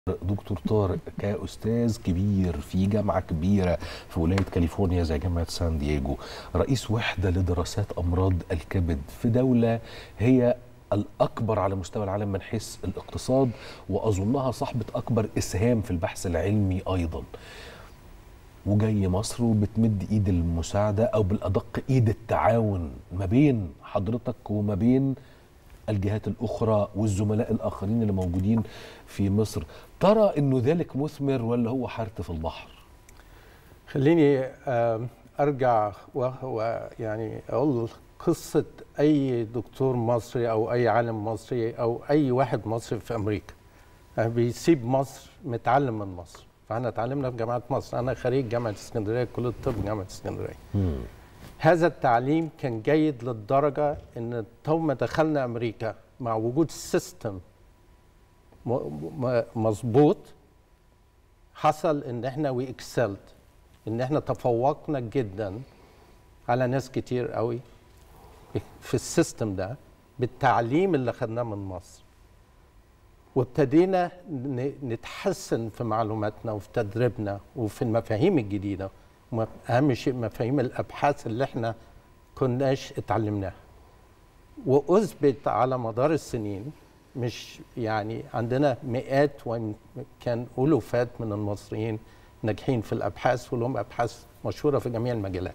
دكتور طارق كأستاذ كبير في جامعة كبيرة في ولاية كاليفورنيا زي جامعة سان دييغو رئيس وحدة لدراسات أمراض الكبد في دولة هي الأكبر على مستوى العالم من حيث الاقتصاد وأظنها صاحبة أكبر إسهام في البحث العلمي أيضا وجاي مصر وبتمد ايد المساعده او بالادق ايد التعاون ما بين حضرتك وما بين الجهات الاخرى والزملاء الاخرين اللي موجودين في مصر ترى انه ذلك مثمر ولا هو حرث في البحر خليني آم، ارجع وهو يعني اقول قصه اي دكتور مصري او اي عالم مصري او اي واحد مصري في امريكا يعني بيسيب مصر متعلم من مصر فاحنا اتعلمنا في جامعه مصر انا خريج جامعه اسكندريه كليه الطب جامعه اسكندريه هذا التعليم كان جيد للدرجه ان تو ما دخلنا امريكا مع وجود سيستم مظبوط حصل ان احنا وي اكسلت ان احنا تفوقنا جدا على ناس كتير قوي في السيستم ده بالتعليم اللي خدناه من مصر وابتدينا ن- نتحسن في معلوماتنا وفي تدريبنا وفي المفاهيم الجديده وم- اهم شيء مفاهيم الابحاث اللي احنا كناش اتعلمناها واثبت على مدار السنين مش يعني عندنا مئات وإن كان الوفات من المصريين ناجحين في الابحاث ولهم ابحاث مشهوره في جميع المجالات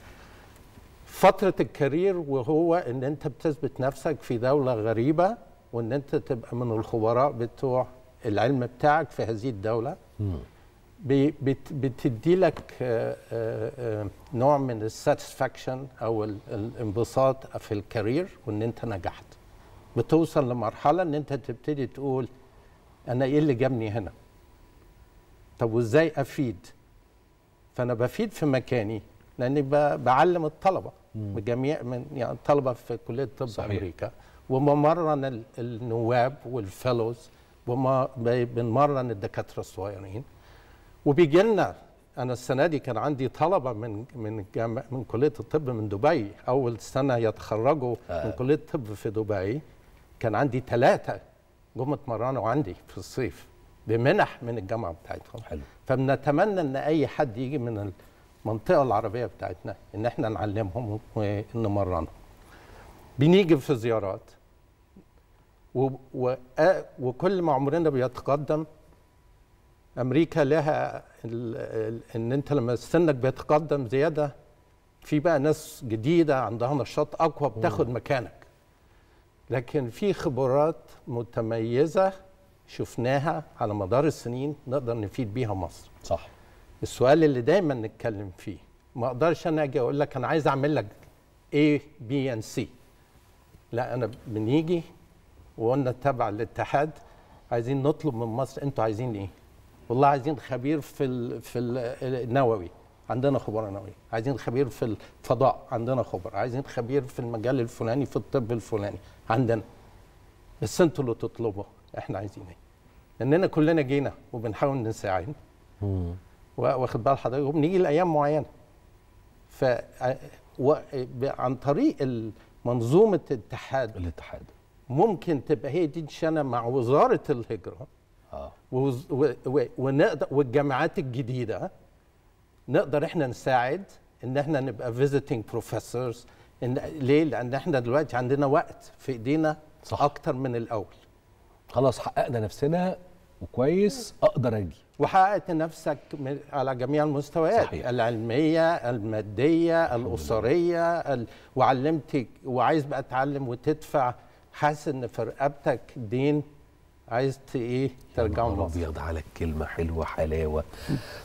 فتره الكارير وهو ان انت بتثبت نفسك في دوله غريبه وان انت تبقى من الخبراء بتوع العلم بتاعك في هذه الدوله بي- بت- بتدي لك آه، آه، آه، نوع من الساتسفاكشن او ال- الانبساط في الكارير وان انت نجحت بتوصل لمرحله ان انت تبتدي تقول انا ايه اللي جابني هنا طب وازاي افيد فانا بفيد في مكاني لاني ب- بعلم الطلبه بجميع من يعني الطلبه في كليه الطب في صحيح. امريكا وبمرن ال- النواب والفيلوز وما ب- بنمرن الدكاتره الصغيرين وبيجي لنا انا السنه دي كان عندي طلبه من من جامع من كليه الطب من دبي اول سنه يتخرجوا آه. من كليه الطب في دبي كان عندي ثلاثه جم اتمرنوا عندي في الصيف بمنح من الجامعه بتاعتهم حلو فبنتمنى ان اي حد يجي من المنطقه العربيه بتاعتنا ان احنا نعلمهم ونمرنهم بنيجي في زيارات و و آ- وكل ما عمرنا بيتقدم امريكا لها ال- ال- ان انت لما سنك بيتقدم زياده في بقى ناس جديده عندها نشاط اقوى بتاخد مكانك لكن في خبرات متميزه شفناها على مدار السنين نقدر نفيد بيها مصر صح السؤال اللي دايما نتكلم فيه ما اقدرش انا اجي اقول لك انا عايز اعمل لك A B and C لا انا بنيجي وقلنا تبع الاتحاد عايزين نطلب من مصر انتوا عايزين ايه والله عايزين خبير في ال في ال النووي عندنا خبراء نووي عايزين خبير في الفضاء عندنا خبراء عايزين خبير في المجال الفلاني في الطب الفلاني عندنا بس انتوا اللي تطلبوا احنا عايزين ايه لاننا كلنا جينا وبنحاول نساعد واخد بال حضرتك وبنيجي لايام معينه ف و... ب- عن طريق ال- منظومه الاتحاد الاتحاد ممكن تبقى هي دي الشنه مع وزاره الهجره اه ووز... و... و... ونقدر والجامعات الجديده نقدر احنا نساعد ان احنا نبقى فيزيتنج بروفيسورز إن... ليه؟ لان احنا دلوقتي عندنا وقت في ايدينا صح. اكتر من الاول خلاص حققنا نفسنا وكويس اقدر اجي وحققت نفسك من- على جميع المستويات صحيح. العلميه الماديه الاسريه ال... وعلمت وعايز بقى اتعلم وتدفع حاسس ان في رقبتك دين عايز ت- ايه ترجعه نهار لمصر ابيض على الكلمه حلوه حلاوه